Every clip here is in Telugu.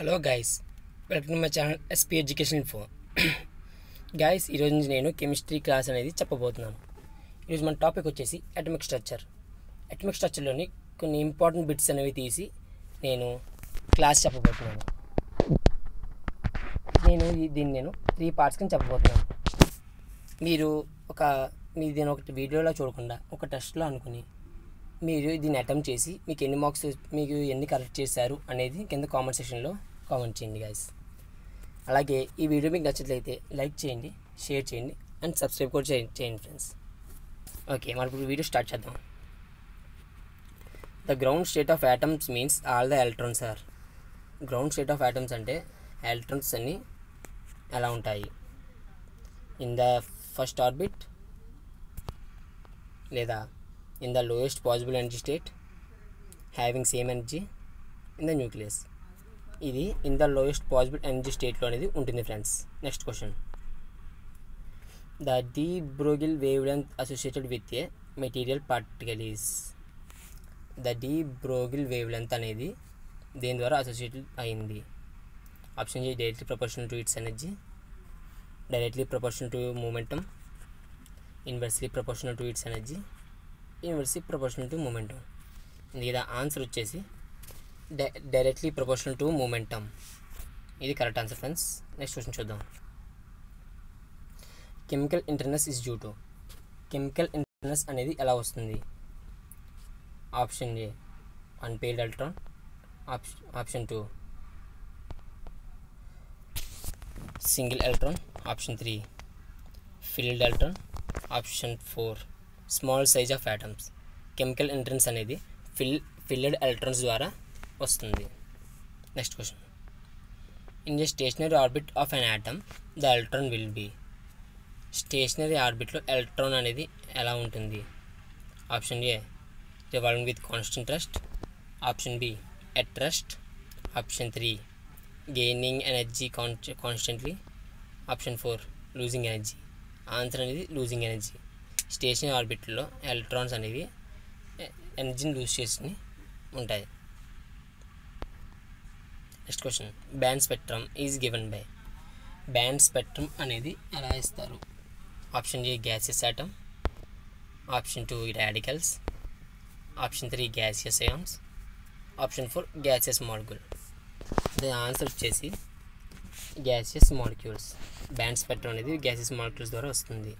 hello guys welcome to my channel SP education info guys ఈరోజు నుంచి నేను కెమిస్ట్రీ క్లాస్ అనేది చెప్పబోతున్నాను ఈరోజు మన టాపిక్ వచ్చేసి అటమిక్ స్ట్రక్చర్ అటమిక్ స్ట్రక్చర్లోని కొన్ని ఇంపార్టెంట్ బిట్స్ అనేవి తీసి నేను క్లాస్ చెప్పబోతున్నాను నేను ఈ- దీన్ని నేను త్రీ పార్ట్స్ కింద చెప్పబోతున్నాను మీరు ఒక మీరు దీని ఒకటి వీడియోలో చూడకుండా ఒక టెస్ట్లో అనుకుని మీరు దీన్ని అటెంప్ట్ చేసి మీకు ఎన్ని మార్క్స్ మీకు ఎన్ని కరెక్ట్ చేశారు అనేది కింద కామెంట్ సెక్షన్లో కామెంట్ చేయండి గైస్ అలాగే ఈ వీడియో మీకు నచ్చినట్లయితే లైక్ చేయండి షేర్ చేయండి అండ్ సబ్స్క్రైబ్ కూడా చేయండి చేయండి ఫ్రెండ్స్ ఓకే మనం ఇప్పుడు వీడియో స్టార్ట్ చేద్దాం the ground state of atoms means all the electrons are ground state of atoms అంటే ఎలక్ట్రాన్స్ అన్నీ ఎలా ఉంటాయి ఇన్ ద ఫస్ట్ ఆర్బిట్ లేదా in the lowest possible energy state having same energy in the nucleus ఇది in the lowest possible energy స్టేట్లో అనేది ఉంటుంది friends next question the de Broglie wavelength associated with a material particle is the de Broglie wave length అనేది దేని ద్వారా అసోసియేటెడ్ అయింది option A directly proportional to its energy directly proportional to momentum inversely proportional to its energy inversely proportional to momentum ఇది ఆన్సర్ వచ్చేసి డై డైరెక్ట్లీ ప్రపోర్షనల్ టు మూమెంటమ్ ఇది correct answer friends next question చూద్దాం chemical inertness is due to chemical inertness అనేది ఎలా వస్తుంది option A unpaired electron option option two single electron option three filled electron option four small size of atoms chemical entrance అనేది ఫిల్ ఫిల్డ్ ఎలక్ట్రాన్స్ ద్వారా వస్తుంది next question in the stationary orbit of an atom the electron will be stationary ఆర్బిట్లో ఎలక్ట్రాన్ అనేది ఎలా ఉంటుంది option A revolving with constant rest option B at rest option three gaining energy constantly option four losing energy answer అనేది లూజింగ్ ఎనర్జీ స్టేషన్ ఆర్బిట్లో ఎలక్ట్రాన్స్ అనేవి ఎనర్జీని లూజ్ చేసి ఉంటాయి next question band spectrum is given by band spectrum అనేది ఎలా ఇస్తారు option A gases atom option two radicals option three gaseous ions option four gaseous molecule దాని ఆన్సర్ వచ్చేసి గ్యాసియస్ మాలిక్యూల్స్ బ్యాండ్ స్పెక్ట్రమ్ అనేది గ్యాసియస్ మాలిక్యూల్స్ ద్వారా వస్తుంది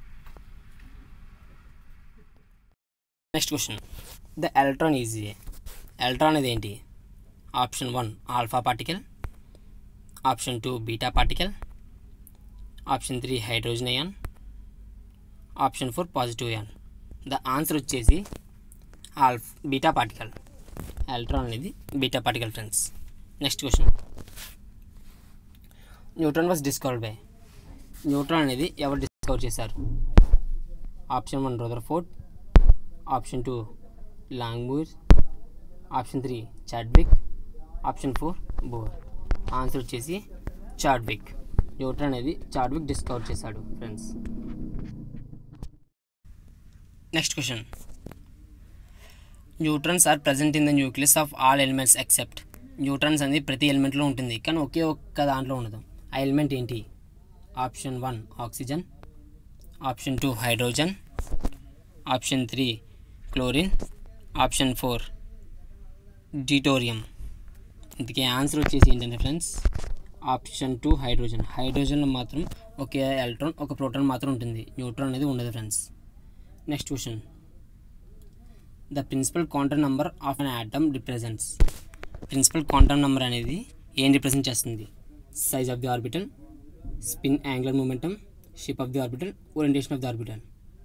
next question the electron is a electron అనేది ఏంటి option one alpha particle option two beta particle option three hydrogen ion option four positive ion the answer వచ్చేసి ఆల్ఫ్ బీటా పార్టికల్ ఎలక్ట్రాన్ అనేది beta particle friends next question neutron was discovered by neutron అనేది ఎవరు డిస్కవర్ చేశారు option one Rutherford option two Langmuir option three Chadwick option four Bohr answer వచ్చేసి చాడ్విక్ న్యూట్రాన్ అనేది చాడ్విక్ డిస్కవర్ చేశాడు friends next question neutrons are present in the nucleus of all elements except neutrons అనేది ప్రతి ఎలిమెంట్లో ఉంటుంది కానీ ఒకే ఒక్క దాంట్లో ఉండదు ఆ ఎలిమెంట్ ఏంటి option one oxygen option two hydrogen option three chlorine option four deuterium ఇందుకే ఆన్సర్ వచ్చేసి ఏంటంటే ఫ్రెండ్స్ ఆప్షన్ టూ హైడ్రోజన్ హైడ్రోజన్లో మాత్రం ఒకే ఎలక్ట్రాన్ ఒక ప్రోటాన్ మాత్రం ఉంటుంది న్యూట్రాన్ అనేది ఉండదు friends next question the principal quantum number of an atom represents principal quantum number అనేది ఏం రిప్రజెంట్ చేస్తుంది size of the orbital spin angular momentum shape of the orbital orientation of the orbital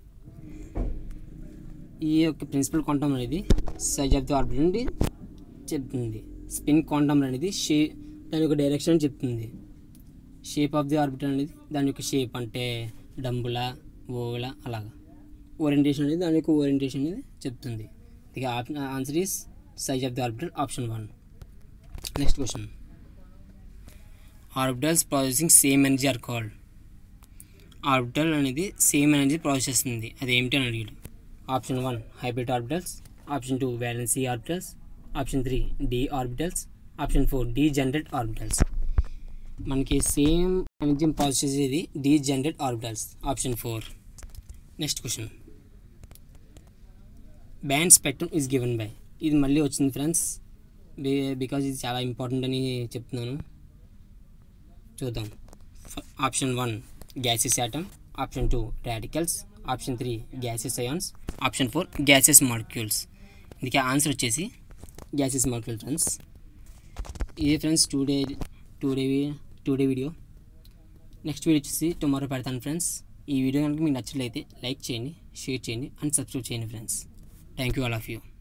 ఈ యొక్క ప్రిన్సిపల్ క్వాంటమ్ అనేది సైజ్ ఆఫ్ ది ఆర్బిటల్ నుండి చెప్తుంది స్పిన్ క్వాంటమ్ అనేది షే దాని యొక్క డైరెక్షన్ చెప్తుంది షేప్ ఆఫ్ ది ఆర్బిటల్ అనేది దాని యొక్క షేప్ అంటే డంబుల ఓల అలాగా ఓరియంటేషన్ అనేది దాని యొక్క ఓరియంటేషన్ అనేది చెప్తుంది ఇక answer is size of the orbital option one next question orbitals possessing same energy are called orbital అనేది సేమ్ ఎనర్జీ ప్రాసెస్ చేస్తుంది అది ఏమిటి అని అడిగాడు option one hybrid orbitals option two valency orbitals option three d orbitals option four degenerate orbitals మనకి సేమ్ ఎనర్జీ పాజ్ చేసేది degenerate orbitals option four next question band spectrum is given by ఇది మళ్ళీ వచ్చింది ఫ్రెండ్స్ బికాజ్ ఇది చాలా ఇంపార్టెంట్ అని చెప్తున్నాను చూద్దాం option one gases atom option two radicals option three gases ions option four gases molecules ఇందుకే ఆన్సర్ వచ్చేసి గ్యాసెస్ మాలిక్యూల్ ఫ్రెండ్స్ ఇదే friends today today today video next video వచ్చేసి టుమారో పెడతాను ఫ్రెండ్స్ ఈ వీడియో కనుక మీకు నచ్చట్లయితే లైక్ చేయండి షేర్ చేయండి అండ్ సబ్స్క్రైబ్ చేయండి friends thank you all of you